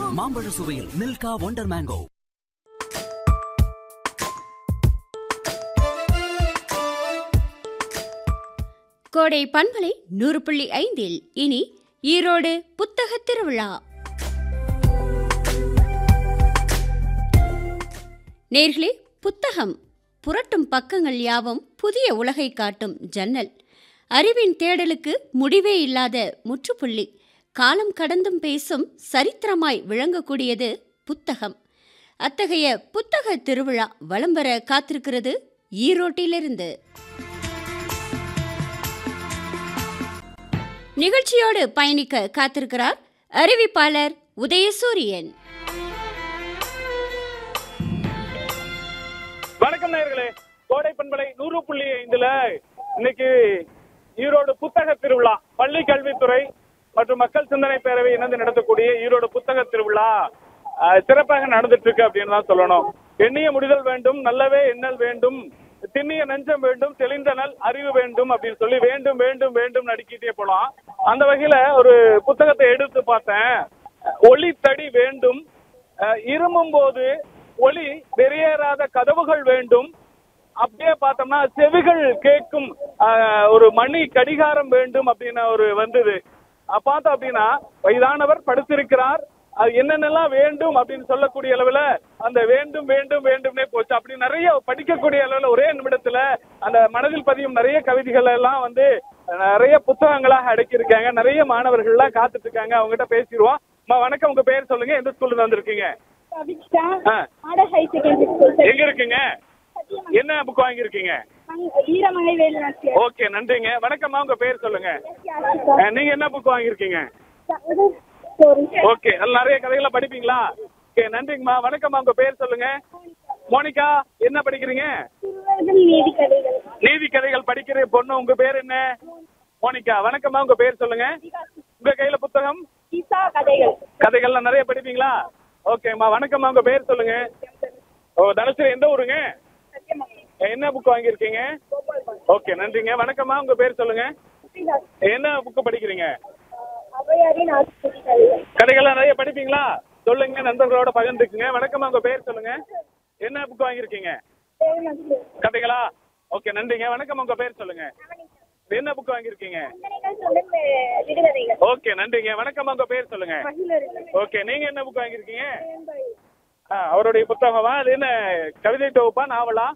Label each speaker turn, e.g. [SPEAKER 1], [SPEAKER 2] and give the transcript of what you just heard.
[SPEAKER 1] மாம்பழ சுவையில் Milkha wonder mango
[SPEAKER 2] கோடை பண்பலை நூறு புள்ளி ஐந்தில் இனி ஈரோடு புத்தக திருவிழா நேர்களே புத்தகம் புரட்டும் பக்கங்கள் யாவும் புதிய உலகை காட்டும் ஜன்னல் அறிவின் தேடலுக்கு முடிவே இல்லாத முற்றுப்புள்ளி காலம் கடந்தும் பேசும் சரித்திரமாய் விளங்கக்கூடியது புத்தகம் அத்தகைய புத்தக திருவிழா வலம் வர காத்திருக்கிறது ஈரோட்டிலிருந்து நிகழ்ச்சியோடு பயணிக்க காத்திருக்கிறார் அறிவிப்பாளர் உதயசூரியன்
[SPEAKER 3] வணக்கம் நேயர்களே கோடை பண்பலை நூறு புள்ளி ஐந்துல இன்னைக்கு ஈரோடு புத்தக திருவிழா பள்ளி கல்வித்துறை மற்றும் மக்கள் சிந்தனை பேரவை இணைந்து நடத்தக்கூடிய ஈரோடு புத்தக திருவிழா அஹ், சிறப்பாக நடந்துட்டு இருக்கு அப்படின்னு தான் சொல்லணும் எண்ணிய முடிதல் வேண்டும் நல்லவே எண்ணல் வேண்டும் திண்ணிய நெஞ்சம் வேண்டும் தெளிந்த நல் அறிவு வேண்டும் அப்படின்னு சொல்லி வேண்டும் வேண்டும் வேண்டும் நடிக்கிட்டே போலாம் அந்த வகையில ஒரு புத்தகத்தை எடுத்து பார்த்தேன் ஒளி தடி வேண்டும் அஹ், இருமும் போது ஒளி வெளியேறாத கதவுகள் வேண்டும் அப்படியே பார்த்தோம்னா செவிகள் கேட்கும் ஆஹ், ஒரு மணி கடிகாரம் வேண்டும் அப்படின்னு ஒரு வந்தது அஹ் பார்த்தோம் அப்படின்னா வயதானவர் படுத்திருக்கிறார் அது என்னென்னலாம் வேண்டும் அப்படின்னு சொல்லக்கூடிய அளவுல அந்த வேண்டும் வேண்டும் வேண்டும்னே போச்சு அப்படி நிறைய படிக்கக்கூடிய அளவுல ஒரே நிமிடத்துல அந்த மனதில் பதியும் நிறைய கவிதைகள் எல்லாம் வந்து நிறைய புத்தகங்களாக அடக்கியிருக்காங்க நிறைய மாணவர்கள்லாம் காத்துட்டு இருக்காங்க அவங்ககிட்ட பேசிடுவோம் அம்மா, வணக்கம் உங்க பேர் சொல்லுங்க எந்த ஸ்கூல்ல இருந்து வந்திருக்கீங்க
[SPEAKER 4] அபிக்ஷா
[SPEAKER 3] ஆ.
[SPEAKER 4] மாடல் ஹை செகண்டரி ஸ்கூல்
[SPEAKER 3] எங்க இருக்கீங்க என்ன புக் வாங்கியிருக்கீங்க
[SPEAKER 4] ஈரமலை வேலுநாச்சியார்
[SPEAKER 3] ஓகே நன்றிங்க வணக்கம்மா உங்க பேர் சொல்லுங்க அஹ், நீங்க என்ன புக் வாங்கியிருக்கீங்க ஓகே அதுல நிறைய கதைகளை படிப்பீங்களா ஓகே நன்றிங்கம்மா வணக்கம்மா உங்க பேர் சொல்லுங்க மோனிகா என்ன படிக்கிறீங்க
[SPEAKER 4] திருவள்ளுவர் நீதி கதைகள்
[SPEAKER 3] நீதி கதைகள் படிக்கிற பொண்ணு உங்க பேர் என்ன மோனிகா வணக்கம்மா உங்க பேர் சொல்லுங்க உங்க கையில புத்தகம்
[SPEAKER 4] கீதா கதைகள்
[SPEAKER 3] கதைகள்லாம் நிறைய படிப்பீங்களா ஓகேம்மா வணக்கம்மா உங்க பேர் சொல்லுங்க ஓ தனுஷ் எந்த ஊருங்க என்ன புக் வாங்கியிருக்கீங்க ஓகே நன்றிங்க வணக்கம்மா உங்க பேர் சொல்லுங்க என்ன புக்கு படிக்கிறீங்க
[SPEAKER 4] அவையாரின் ஆசிரியர் கதைகள்
[SPEAKER 3] கதைகள்லாம் நிறைய படிப்பீங்களா சொல்லுங்க நண்பர்களோட பகிர்ந்துக்குங்க வணக்கம்மா உங்க பேர் சொல்லுங்க என்ன புக் வாங்கியிருக்கீங்க
[SPEAKER 4] தேவநாச்சியார்.
[SPEAKER 3] கதைகளா ஓகே நன்றிங்க வணக்கம் உங்க பேர் சொல்லுங்க என்ன புக் வாங்கியிருக்கீங்க
[SPEAKER 4] சிந்தனைகள் சொல்லும் அஹ், விடுகதைகள்
[SPEAKER 3] ஓகே நன்றிங்க வணக்கம் உங்க பேர் சொல்லுங்க
[SPEAKER 4] மகிழர்கள்
[SPEAKER 3] ஓகே நீங்க என்ன புக் வாங்கியிருக்கீங்க ஆ, அவருடைய புத்தகமா அது என்ன கவிதை தொகுப்பா நாவலா